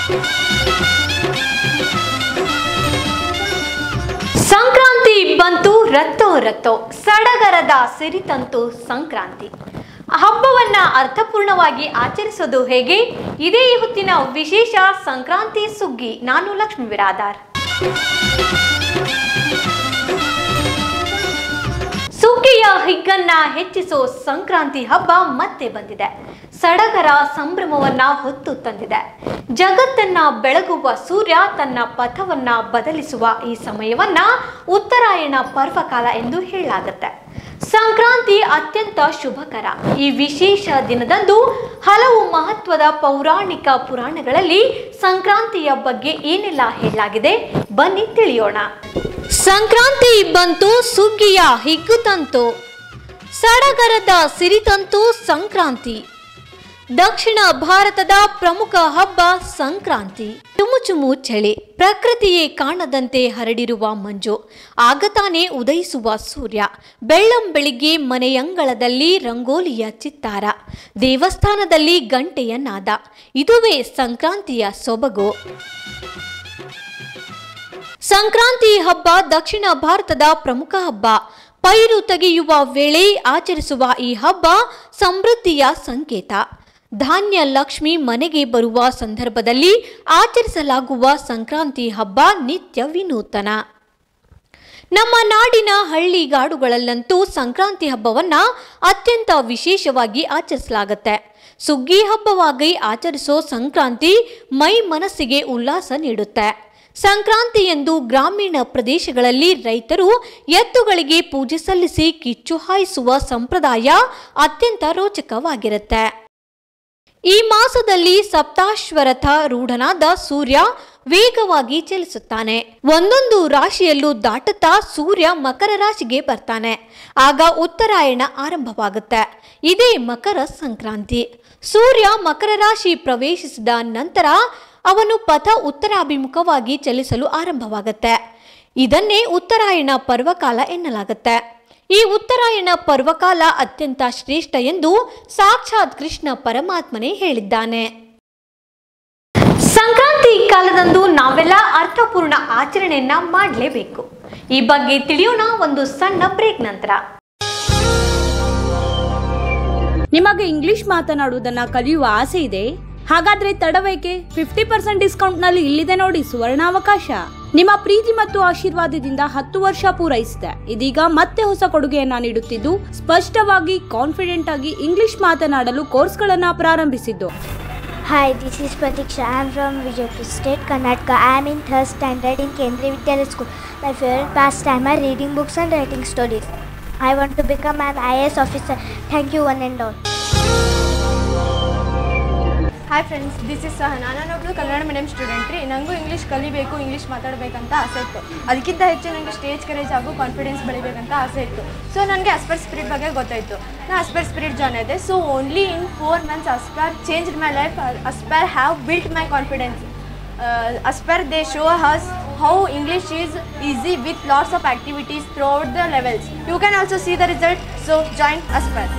ಸಂಕ್ರಾಂತಿ ಬಂತು ರತ್ತೋ ರತ್ತೋ ಸಡಗರದ ಸಿರಿತಂತು ಸಂಕ್ರಾಂತಿ ಹಬ್ಬವನ್ನ ಅರ್ಥಪೂರ್ಣವಾಗಿ ಆಚರಿಸೋದು ಹೇಗೆ ಇದೇ ಈ ಹೊತ್ತಿನ ವಿಶೇಷ ಸಂಕ್ರಾಂತಿ ಸುಗ್ಗಿ ನಾನು ಲಕ್ಷ್ಮೀ ಬಿರಾದಾರ್ ಸುಗ್ಗಿಯ ಹಿಗ್ಗನ್ನ ಹೆಚ್ಚಿಸೋ ಸಂಕ್ರಾಂತಿ ಹಬ್ಬ ಮತ್ತೆ ಬಂದಿದೆ ಸಡಗರ ಸಂಭ್ರಮವನ್ನ ಹೊತ್ತು ತಂದಿದೆ ಜಗತ್ತನ್ನ ಬೆಳಗುವ ಸೂರ್ಯ ತನ್ನ ಪಥವನ್ನ ಬದಲಿಸುವ ಈ ಸಮಯವನ್ನ ಉತ್ತರಾಯಣ ಪರ್ವಕಾಲ ಎಂದು ಹೇಳಲಾಗುತ್ತೆ ಸಂಕ್ರಾಂತಿ ಅತ್ಯಂತ ಶುಭಕರ ಈ ವಿಶೇಷ ದಿನದಂದು ಹಲವು ಮಹತ್ವದ ಪೌರಾಣಿಕ ಪುರಾಣಗಳಲ್ಲಿ ಸಂಕ್ರಾಂತಿಯ ಬಗ್ಗೆ ಏನೆಲ್ಲ ಹೇಳಲಾಗಿದೆ ಬನ್ನಿ ತಿಳಿಯೋಣ ಸಂಕ್ರಾಂತಿ ಬಂತು ಸುಗ್ಗಿಯ ಹಿಗ್ಗು ತಂತು ಸಡಗರದ ಸಿರಿತಂತು ಸಂಕ್ರಾಂತಿ ದಕ್ಷಿಣ ಭಾರತದ ಪ್ರಮುಖ ಹಬ್ಬ ಸಂಕ್ರಾಂತಿ ಚುಮು ಚುಮು ಚಳಿ ಪ್ರಕೃತಿಯೇ ಕಾಣದಂತೆ ಹರಡಿರುವ ಮಂಜು ಆಗ ತಾನೇ ಉದಯಿಸುವ ಸೂರ್ಯ ಬೆಳ್ಳಂ ಬೆಳಿಗ್ಗೆ ಮನೆಯಂಗಳದಲ್ಲಿ ರಂಗೋಲಿಯ ಚಿತ್ತಾರ ದೇವಸ್ಥಾನದಲ್ಲಿ ಗಂಟೆಯ ನಾದ ಇದುವೇ ಸಂಕ್ರಾಂತಿಯ ಸೊಬಗು ಸಂಕ್ರಾಂತಿ ಹಬ್ಬ ದಕ್ಷಿಣ ಭಾರತದ ಪ್ರಮುಖ ಹಬ್ಬ ಪೈರು ತೆಗೆಯುವ ವೇಳೆ ಆಚರಿಸುವ ಈ ಹಬ್ಬ ಸಮೃದ್ಧಿಯ ಸಂಕೇತ ಧಾನ್ಯ ಲಕ್ಷ್ಮಿ ಮನೆಗೆ ಬರುವ ಸಂದರ್ಭದಲ್ಲಿ ಆಚರಿಸಲಾಗುವ ಸಂಕ್ರಾಂತಿ ಹಬ್ಬ ನಿತ್ಯ ವಿನೂತನ ನಮ್ಮ ನಾಡಿನ ಹಳ್ಳಿಗಾಡುಗಳಲ್ಲಂತೂ ಸಂಕ್ರಾಂತಿ ಹಬ್ಬವನ್ನ ಅತ್ಯಂತ ವಿಶೇಷವಾಗಿ ಆಚರಿಸಲಾಗುತ್ತೆ ಸುಗ್ಗಿ ಹಬ್ಬವಾಗಿ ಆಚರಿಸೋ ಸಂಕ್ರಾಂತಿ ಮೈ ಮನಸ್ಸಿಗೆ ಉಲ್ಲಾಸ ನೀಡುತ್ತೆ ಸಂಕ್ರಾಂತಿ ಎಂದು ಗ್ರಾಮೀಣ ಪ್ರದೇಶಗಳಲ್ಲಿ ರೈತರು ಎತ್ತುಗಳಿಗೆ ಪೂಜೆ ಸಲ್ಲಿಸಿ ಕಿಚ್ಚು ಹಾಯಿಸುವ ಸಂಪ್ರದಾಯ ಅತ್ಯಂತ ರೋಚಕವಾಗಿರುತ್ತೆ ಈ ಮಾಸದಲ್ಲಿ ಸಪ್ತಾಶ್ವರಥ ರೂಢನಾದ ಸೂರ್ಯ ವೇಗವಾಗಿ ಚಲಿಸುತ್ತಾನೆ ಒಂದೊಂದು ರಾಶಿಯಲ್ಲೂ ದಾಟುತ್ತಾ ಸೂರ್ಯ ಮಕರ ರಾಶಿಗೆ ಬರ್ತಾನೆ ಆಗ ಉತ್ತರಾಯಣ ಆರಂಭವಾಗುತ್ತೆ ಇದೇ ಮಕರ ಸಂಕ್ರಾಂತಿ ಸೂರ್ಯ ಮಕರ ರಾಶಿ ಪ್ರವೇಶಿಸಿದ ನಂತರ ಅವನು ಪಥ ಉತ್ತರಾಭಿಮುಖವಾಗಿ ಚಲಿಸಲು ಆರಂಭವಾಗುತ್ತೆ ಇದನ್ನೇ ಉತ್ತರಾಯಣ ಪರ್ವಕಾಲ ಎನ್ನಲಾಗುತ್ತೆ ಈ ಉತ್ತರಾಯಣ ಪರ್ವಕಾಲ ಅತ್ಯಂತ ಶ್ರೇಷ್ಠ ಎಂದು ಸಾಕ್ಷಾತ್ ಕೃಷ್ಣ ಪರಮಾತ್ಮನೇ ಹೇಳಿದ್ದಾನೆ ಸಂಕ್ರಾಂತಿ ಕಾಲದಂದು ನಾವೆಲ್ಲ ಅರ್ಥಪೂರ್ಣ ಆಚರಣೆಯನ್ನ ಮಾಡಲೇಬೇಕು ಈ ಬಗ್ಗೆ ತಿಳಿಯೋಣ ಒಂದು ಸಣ್ಣ ಬ್ರೇಕ್ ನಂತರ ನಿಮಗೆ ಇಂಗ್ಲಿಷ್ ಮಾತನಾಡುವುದನ್ನ ಕಲಿಯುವ ಆಸೆ ಇದೆ ಹಾಗಾದ್ರೆ ತಡವೇಕೆ ಫಿಫ್ಟಿ ಪರ್ಸೆಂಟ್ ಡಿಸ್ಕೌಂಟ್ ನಲ್ಲಿ ಇಲ್ಲಿದೆ ನೋಡಿ ಸುವರ್ಣಾವಕಾಶ ನಿಮ್ಮ ಪ್ರೀತಿ ಮತ್ತು ಆಶೀರ್ವಾದದಿಂದ ಹತ್ತು ವರ್ಷ ಪೂರೈಸಿದೆ ಇದೀಗ ಮತ್ತೆ ಹೊಸ ಕೊಡುಗೆಯನ್ನ ನೀಡುತ್ತಿದ್ದು ಸ್ಪಷ್ಟವಾಗಿ ಕಾನ್ಫಿಡೆಂಟ್ ಆಗಿ ಇಂಗ್ಲಿಷ್ ಮಾತನಾಡಲು ಕೋರ್ಸ್ಗಳನ್ನ ಪ್ರಾರಂಭಿಸಿದ್ದು Hi, this is Pratiksha. I am from Vijaypur State, Karnataka. I am in third standard in Kendriya Vidyalaya School. My favorite pastime are reading books and writing stories. I want to become an IAS officer. Thank you, one and all. Hi friends this is Sahana ನಾನೊಬ್ಳು Kannada medium student ರೀ ನನಗೂ English ಕಲಿಬೇಕು English ಮಾತಾಡಬೇಕಂತ ಆಸೆ ಇತ್ತು ಅದಕ್ಕಿಂತ ಹೆಚ್ಚು ನನಗೆ stage courage ಹಾಗೂ ಕಾನ್ಫಿಡೆನ್ಸ್ ಬೆಳಿಬೇಕಂತ ಆಸೆ ಇತ್ತು ಸೊ ನನಗೆ ಅಸ್ಪರ್ ಸ್ಪಿರಿಟ್ ಬಗ್ಗೆ ಗೊತ್ತಾಯಿತು ನಾನು ಅಸ್ಪರ್ ಸ್ಪಿರಿಟ್ ಜಾಯ್ನ್ ಆದೆ so only in four months Aspire change my life Aspire have built my confidence Aspire they show us how English is easy with lots of activities throughout the levels you can also see the result so join Aspire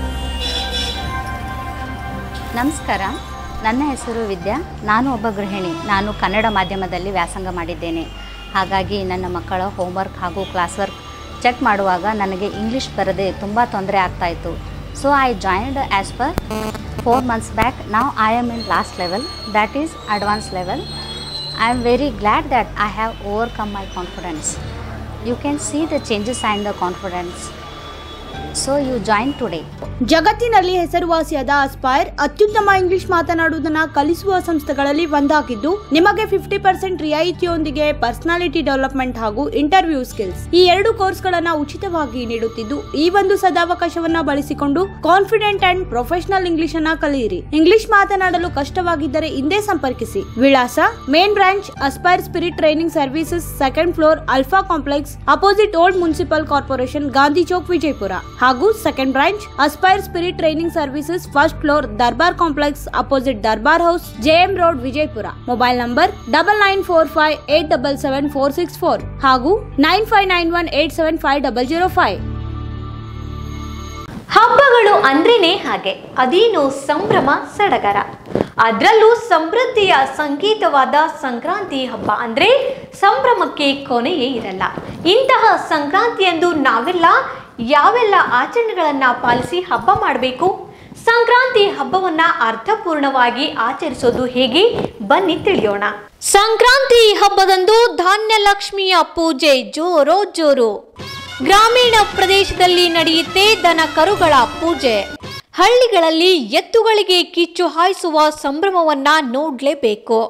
ನಮಸ್ಕಾರ ನನ್ನ ಹೆಸರು ವಿದ್ಯಾ ನಾನು ಒಬ್ಬ ಗೃಹಿಣಿ ನಾನು ಕನ್ನಡ ಮಾಧ್ಯಮದಲ್ಲಿ ವ್ಯಾಸಂಗ ಮಾಡಿದ್ದೇನೆ ಹಾಗಾಗಿ ನನ್ನ ಮಕ್ಕಳ ಹೋಮ್ವರ್ಕ್ ಹಾಗೂ ಕ್ಲಾಸ್ ವರ್ಕ್ ಚೆಕ್ ಮಾಡುವಾಗ ನನಗೆ ಇಂಗ್ಲೀಷ್ ಬರದೆ ತುಂಬ ತೊಂದರೆ ಆಗ್ತಾಯಿತ್ತು so I joined Aspire four months back ನಾವು I am in last level that is advance level I am very glad that I have overcome my confidence you can see the changes and the confidence so you join today ಜಗತ್ತಿನಲ್ಲಿ ಹೆಸರುವಾಸಿಯಾದ aspire ಅತ್ಯುತ್ತಮ English ಮಾತನಾಡುವುದನ್ನ ಕಲಿಸುವ ಸಂಸ್ಥೆಗಳಲ್ಲಿ ಒಂದಾಗಿದ್ದು ನಿಮಗೆ fifty percent ರಿಯಾಯಿತಿಯೊಂದಿಗೆ personality development ಹಾಗೂ interview skills ಈ ಎರಡು ಕೋರ್ಸ್ಗಳನ್ನ ಉಚಿತವಾಗಿ ನೀಡುತ್ತಿದ್ದು ಈ ಒಂದು ಸದಾವಕಾಶವನ್ನ ಬಳಸಿಕೊಂಡು ಕಾನ್ಫಿಡೆಂಟ್ ಅಂಡ್ ಪ್ರೊಫೆಷನಲ್ ಇಂಗ್ಲಿಷ್ ಅನ್ನ ಕಲಿಯಿರಿ ಇಂಗ್ಲಿಷ್ ಮಾತನಾಡಲು ಕಷ್ಟವಾಗಿದ್ದರೆ ಹಿಂದೆ ಸಂಪರ್ಕಿಸಿ ವಿಳಾಸ main branch Aspire spirit training services second floor alpha complex opposite old municipal corporation Gandhi Chowk Vijayapura ಹಾಗೂ second branch Aspire spirit training services first floor Darbar complex opposite Darbar house JM road Vijayapura mobile number double nine four five eight double seven four six four ಹಾಗೂ nine five nine one eight seven five double zero five ಹಬ್ಬಗಳು ಅಂದ್ರೇನೆ ಹಾಗೆ ಅದೇನು ಸಂಭ್ರಮ ಸಡಗರ ಅದರಲ್ಲೂ ಸಮೃದ್ಧಿಯ ಸಂಗೀತವಾದ ಸಂಕ್ರಾಂತಿ ಹಬ್ಬ ಅಂದ್ರೆ ಸಂಭ್ರಮಕ್ಕೆ ಕೊನೆಯೇ ಇರಲ್ಲ ಇಂತಹ ಸಂಕ್ರಾಂತಿಯಂದು ನಾವೆಲ್ಲ ಯಾವೆಲ್ಲ ಆಚರಣೆಗಳನ್ನ ಪಾಲಿಸಿ ಹಬ್ಬ ಮಾಡಬೇಕು ಸಂಕ್ರಾಂತಿ ಹಬ್ಬವನ್ನ ಅರ್ಥಪೂರ್ಣವಾಗಿ ಆಚರಿಸೋದು ಹೇಗೆ ಬನ್ನಿ ತಿಳಿಯೋಣ ಸಂಕ್ರಾಂತಿ ಹಬ್ಬದಂದು ಧಾನ್ಯ ಲಕ್ಷ್ಮಿಯ ಪೂಜೆ ಜೋರೋ ಜೋರು ಗ್ರಾಮೀಣ ಪ್ರದೇಶದಲ್ಲಿ ನಡೆಯುತ್ತೆ ದನ ಕರುಗಳ ಪೂಜೆ ಹಳ್ಳಿಗಳಲ್ಲಿ ಎತ್ತುಗಳಿಗೆ ಕಿಚ್ಚು ಹಾಯಿಸುವ ಸಂಭ್ರಮವನ್ನ ನೋಡ್ಲೇಬೇಕು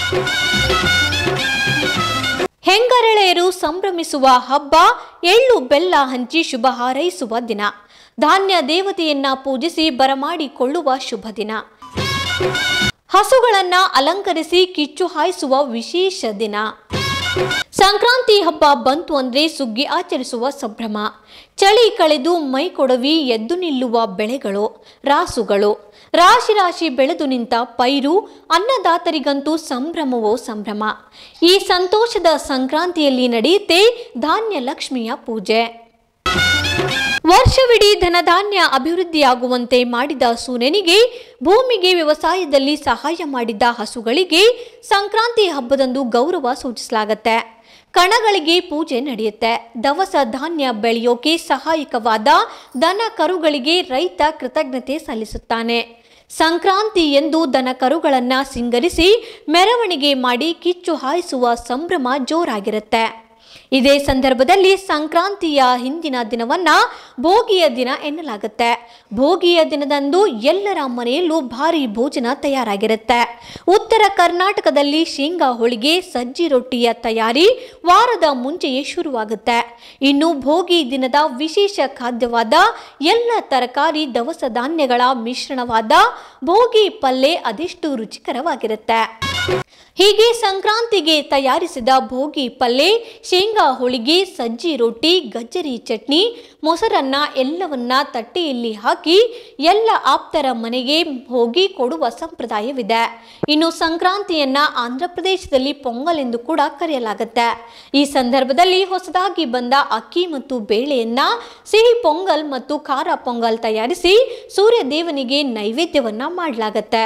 ಹೆಂಗರಳೆಯರು ಸಂಭ್ರಮಿಸುವ ಹಬ್ಬ ಎಳ್ಳು ಬೆಲ್ಲ ಹಂಚಿ ಶುಭ ಹಾರೈಸುವ ದಿನ ಧಾನ್ಯ ದೇವತೆಯನ್ನ ಪೂಜಿಸಿ ಬರಮಾಡಿಕೊಳ್ಳುವ ಶುಭ ದಿನ ಹಸುಗಳನ್ನ ಅಲಂಕರಿಸಿ ಕಿಚ್ಚು ಹಾಯಿಸುವ ವಿಶೇಷ ದಿನ ಸಂಕ್ರಾಂತಿ ಹಬ್ಬ ಬಂತು ಅಂದ್ರೆ ಸುಗ್ಗಿ ಆಚರಿಸುವ ಸಂಭ್ರಮ ಚಳಿ ಕಳೆದು ಮೈ ಕೊಡವಿ ಎದ್ದು ನಿಲ್ಲುವ ಬೆಳೆಗಳು ರಾಸುಗಳು ರಾಶಿ ರಾಶಿ ಬೆಳೆದು ನಿಂತ ಪೈರು ಅನ್ನದಾತರಿಗಂತೂ ಸಂಭ್ರಮವೋ ಸಂಭ್ರಮ ಈ ಸಂತೋಷದ ಸಂಕ್ರಾಂತಿಯಲ್ಲಿ ನಡೆಯುತ್ತೆ ಧಾನ್ಯ ಲಕ್ಷ್ಮಿಯ ಪೂಜೆ ವರ್ಷವಿಡೀ ಧನಧಾನ್ಯ ಅಭಿವೃದ್ಧಿಯಾಗುವಂತೆ ಮಾಡಿದ ಸೂರ್ಯನಿಗೆ ಭೂಮಿಗೆ ವ್ಯವಸಾಯದಲ್ಲಿ ಸಹಾಯ ಮಾಡಿದ ಹಸುಗಳಿಗೆ ಸಂಕ್ರಾಂತಿ ಹಬ್ಬದಂದು ಗೌರವ ಸೂಚಿಸಲಾಗತ್ತೆ ಕಣಗಳಿಗೆ ಪೂಜೆ ನಡೆಯುತ್ತೆ ದವಸ ಧಾನ್ಯ ಬೆಳೆಯೋಕೆ ಸಹಾಯಕವಾದ ದನ ಕರುಗಳಿಗೆ ರೈತ ಕೃತಜ್ಞತೆ ಸಲ್ಲಿಸುತ್ತಾನೆ ಸಂಕ್ರಾಂತಿ ಎಂದು ದನ ಕರುಗಳನ್ನ ಸಿಂಗರಿಸಿ ಮೆರವಣಿಗೆ ಮಾಡಿ ಕಿಚ್ಚು ಹಾಯಿಸುವ ಸಂಭ್ರಮ ಜೋರಾಗಿರುತ್ತೆ ಇದೇ ಸಂದರ್ಭದಲ್ಲಿ ಸಂಕ್ರಾಂತಿಯ ಹಿಂದಿನ ದಿನವನ್ನ ಭೋಗಿಯ ದಿನ ಎನ್ನಲಾಗುತ್ತೆ ಭೋಗಿಯ ದಿನದಂದು ಎಲ್ಲರ ಮನೆಯಲ್ಲೂ ಭಾರಿ ಭೋಜನ ತಯಾರಾಗಿರುತ್ತೆ ಉತ್ತರ ಕರ್ನಾಟಕದಲ್ಲಿ ಶೇಂಗಾ ಹೋಳಿಗೆ ಸಜ್ಜಿ ರೊಟ್ಟಿಯ ತಯಾರಿ ವಾರದ ಮುಂಚೆಯೇ ಶುರುವಾಗುತ್ತೆ ಇನ್ನು ಭೋಗಿ ದಿನದ ವಿಶೇಷ ಖಾದ್ಯವಾದ ಎಲ್ಲ ತರಕಾರಿ ದವಸ ಧಾನ್ಯಗಳ ಮಿಶ್ರಣವಾದ ಭೋಗಿ ಪಲ್ಲೆ ಅದೆಷ್ಟು ರುಚಿಕರವಾಗಿರುತ್ತೆ ಹೀಗೆ ಸಂಕ್ರಾಂತಿಗೆ ತಯಾರಿಸಿದ ಭೋಗಿ ಪಲ್ಲೆ ಶೇಂಗಾ ಹೋಳಿಗೆ ಸಜ್ಜಿ ರೊಟ್ಟಿ ಗಜ್ಜರಿ ಚಟ್ನಿ ಮೊಸರನ್ನ ಎಲ್ಲವನ್ನ ತಟ್ಟೆಯಲ್ಲಿ ಹಾಕಿ ಎಲ್ಲ ಆಪ್ತರ ಮನೆಗೆ ಹೋಗಿ ಕೊಡುವ ಸಂಪ್ರದಾಯವಿದೆ ಇನ್ನು ಸಂಕ್ರಾಂತಿಯನ್ನ ಆಂಧ್ರ ಪ್ರದೇಶದಲ್ಲಿ ಪೊಂಗಲ್ ಎಂದು ಕೂಡ ಕರೆಯಲಾಗುತ್ತೆ ಈ ಸಂದರ್ಭದಲ್ಲಿ ಹೊಸದಾಗಿ ಬಂದ ಅಕ್ಕಿ ಮತ್ತು ಬೇಳೆಯನ್ನ ಸಿಹಿ ಪೊಂಗಲ್ ಮತ್ತು ಖಾರ ಪೊಂಗಲ್ ತಯಾರಿಸಿ ಸೂರ್ಯ ದೇವನಿಗೆ ನೈವೇದ್ಯವನ್ನ ಮಾಡಲಾಗತ್ತೆ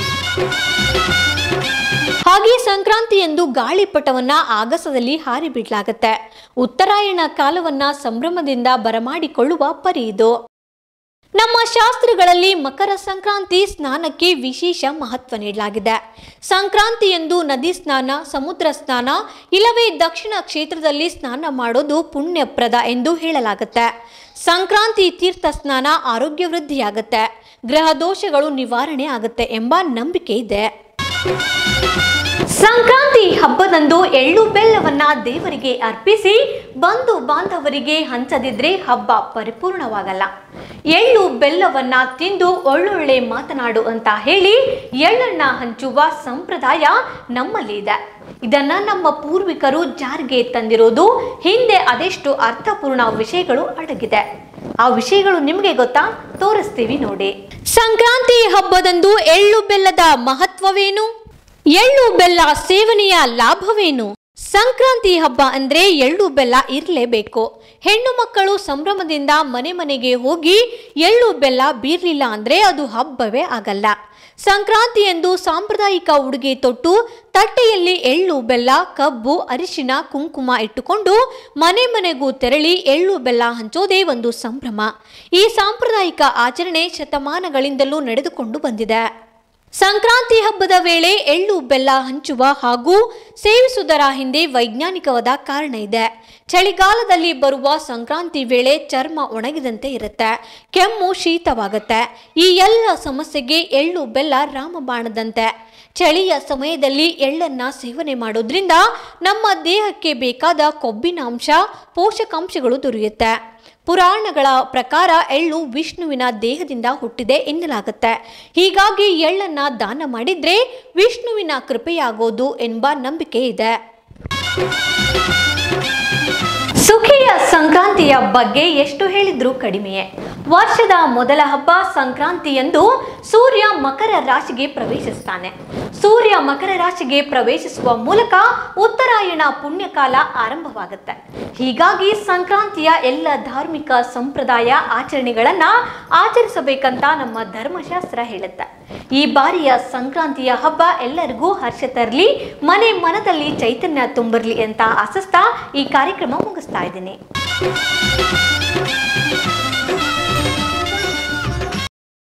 ಹಾಗೆ ಸಂಕ್ರಾಂತಿಯಂದು ಗಾಳಿಪಟವನ್ನ ಆಗಸದಲ್ಲಿ ಹಾರಿ ಬಿಡಲಾಗತ್ತೆ ಉತ್ತರಾಯಣ ಕಾಲವನ್ನ ಸಂಭ್ರಮದಿಂದ ಬರಮಾಡಿಕೊಳ್ಳುವ ಪರಿ ಇದು ನಮ್ಮ ಶಾಸ್ತ್ರಗಳಲ್ಲಿ ಮಕರ ಸಂಕ್ರಾಂತಿ ಸ್ನಾನಕ್ಕೆ ವಿಶೇಷ ಮಹತ್ವ ನೀಡಲಾಗಿದೆ ಸಂಕ್ರಾಂತಿಯಂದು ನದಿ ಸ್ನಾನ ಸಮುದ್ರ ಸ್ನಾನ ಇಲ್ಲವೇ ದಕ್ಷಿಣ ಕ್ಷೇತ್ರದಲ್ಲಿ ಸ್ನಾನ ಮಾಡೋದು ಪುಣ್ಯಪ್ರದ ಎಂದು ಹೇಳಲಾಗುತ್ತೆ ಸಂಕ್ರಾಂತಿ ತೀರ್ಥ ಸ್ನಾನ ಆರೋಗ್ಯ ವೃದ್ಧಿಯಾಗುತ್ತೆ ಗ್ರಹ ದೋಷಗಳು ನಿವಾರಣೆ ಆಗುತ್ತೆ ಎಂಬ ನಂಬಿಕೆ ಇದೆ ಸಂಕ್ರಾಂತಿ ಹಬ್ಬದಂದು ಎಳ್ಳು ಬೆಲ್ಲವನ್ನ ದೇವರಿಗೆ ಅರ್ಪಿಸಿ ಬಂಧು ಬಾಂಧವರಿಗೆ ಹಂಚದಿದ್ರೆ ಹಬ್ಬ ಪರಿಪೂರ್ಣವಾಗಲ್ಲ ಎಳ್ಳು ಬೆಲ್ಲವನ್ನ ತಿಂದು ಒಳ್ಳೊಳ್ಳೆ ಮಾತನಾಡು ಅಂತ ಹೇಳಿ ಎಳ್ಳನ್ನ ಹಂಚುವ ಸಂಪ್ರದಾಯ ನಮ್ಮಲ್ಲಿ ಇದೆ ಇದನ್ನ ನಮ್ಮ ಪೂರ್ವಿಕರು ಜಾರಿಗೆ ತಂದಿರೋದು ಹಿಂದೆ ಅದೆಷ್ಟು ಅರ್ಥಪೂರ್ಣ ವಿಷಯಗಳು ಅಡಗಿದೆ ಆ ವಿಷಯಗಳು ನಿಮಗೆ ಗೊತ್ತಾ ತೋರಿಸ್ತೀವಿ ನೋಡಿ ಸಂಕ್ರಾಂತಿ ಹಬ್ಬದಂದು ಎಳ್ಳು ಬೆಲ್ಲದ ಮಹತ್ವವೇನು ಎಳ್ಳು ಬೆಲ್ಲ ಸೇವನೆಯ ಲಾಭವೇನು ಸಂಕ್ರಾಂತಿ ಹಬ್ಬ ಅಂದ್ರೆ ಎಳ್ಳು ಬೆಲ್ಲ ಇರಲೇಬೇಕು ಹೆಣ್ಣು ಮಕ್ಕಳು ಸಂಭ್ರಮದಿಂದ ಮನೆ ಮನೆಗೆ ಹೋಗಿ ಎಳ್ಳು ಬೆಲ್ಲ ಬೀರ್ಲಿಲ್ಲ ಅಂದ್ರೆ ಅದು ಹಬ್ಬವೇ ಆಗಲ್ಲ ಸಂಕ್ರಾಂತಿಯಂದು ಸಾಂಪ್ರದಾಯಿಕ ಉಡುಗೆ ತೊಟ್ಟು ತಟ್ಟೆಯಲ್ಲಿ ಎಳ್ಳು ಬೆಲ್ಲ ಕಬ್ಬು ಅರಿಶಿನ ಕುಂಕುಮ ಇಟ್ಟುಕೊಂಡು ಮನೆ ಮನೆಗೂ ತೆರಳಿ ಎಳ್ಳು ಬೆಲ್ಲ ಹಂಚೋದೇ ಒಂದು ಸಂಭ್ರಮ ಈ ಸಾಂಪ್ರದಾಯಿಕ ಆಚರಣೆ ಶತಮಾನಗಳಿಂದಲೂ ನಡೆದುಕೊಂಡು ಬಂದಿದೆ ಸಂಕ್ರಾಂತಿ ಹಬ್ಬದ ವೇಳೆ ಎಳ್ಳು ಬೆಲ್ಲ ಹಂಚುವ ಹಾಗೂ ಸೇವಿಸುವುದರ ಹಿಂದೆ ವೈಜ್ಞಾನಿಕವಾದ ಕಾರಣ ಇದೆ ಚಳಿಗಾಲದಲ್ಲಿ ಬರುವ ಸಂಕ್ರಾಂತಿ ವೇಳೆ ಚರ್ಮ ಒಣಗಿದಂತೆ ಇರುತ್ತೆ ಕೆಮ್ಮು ಶೀತವಾಗುತ್ತೆ ಈ ಎಲ್ಲ ಸಮಸ್ಯೆಗೆ ಎಳ್ಳು ಬೆಲ್ಲ ರಾಮಬಾಣದಂತೆ ಚಳಿಯ ಸಮಯದಲ್ಲಿ ಎಳ್ಳನ್ನ ಸೇವನೆ ಮಾಡೋದ್ರಿಂದ ನಮ್ಮ ದೇಹಕ್ಕೆ ಬೇಕಾದ ಕೊಬ್ಬಿನ ಅಂಶ ಪೋಷಕಾಂಶಗಳು ದೊರೆಯುತ್ತೆ ಪುರಾಣಗಳ ಪ್ರಕಾರ ಎಳ್ಳು ವಿಷ್ಣುವಿನ ದೇಹದಿಂದ ಹುಟ್ಟಿದೆ ಎನ್ನಲಾಗುತ್ತೆ ಹೀಗಾಗಿ ಎಳ್ಳನ್ನ ದಾನ ಮಾಡಿದ್ರೆ ವಿಷ್ಣುವಿನ ಕೃಪೆಯಾಗೋದು ಎಂಬ ನಂಬಿಕೆ ಇದೆ ಸುಖಿಯ ಸಂಕ್ರಾಂತಿಯ ಬಗ್ಗೆ ಎಷ್ಟು ಹೇಳಿದ್ರೂ ಕಡಿಮೆಯೇ ವರ್ಷದ ಮೊದಲ ಹಬ್ಬ ಸಂಕ್ರಾಂತಿಯಂದು ಸೂರ್ಯ ಮಕರ ರಾಶಿಗೆ ಪ್ರವೇಶಿಸ್ತಾನೆ ಸೂರ್ಯ ಮಕರ ರಾಶಿಗೆ ಪ್ರವೇಶಿಸುವ ಮೂಲಕ ಉತ್ತರಾಯಣ ಪುಣ್ಯಕಾಲ ಆರಂಭವಾಗುತ್ತೆ ಹೀಗಾಗಿ ಸಂಕ್ರಾಂತಿಯ ಎಲ್ಲ ಧಾರ್ಮಿಕ ಸಂಪ್ರದಾಯ ಆಚರಣೆಗಳನ್ನ ಆಚರಿಸಬೇಕಂತ ನಮ್ಮ ಧರ್ಮಶಾಸ್ತ್ರ ಹೇಳುತ್ತೆ ಈ ಬಾರಿಯ ಸಂಕ್ರಾಂತಿಯ ಹಬ್ಬ ಎಲ್ಲರಿಗೂ ಹರ್ಷ ತರಲಿ ಮನೆ ಮನದಲ್ಲಿ ಚೈತನ್ಯ ತುಂಬಿರ್ಲಿ ಅಂತ ಆಶಿಸ್ತಾ ಈ ಕಾರ್ಯಕ್ರಮ ಮುಗಿಸ್ತಾ ಇದ್ದೀನಿ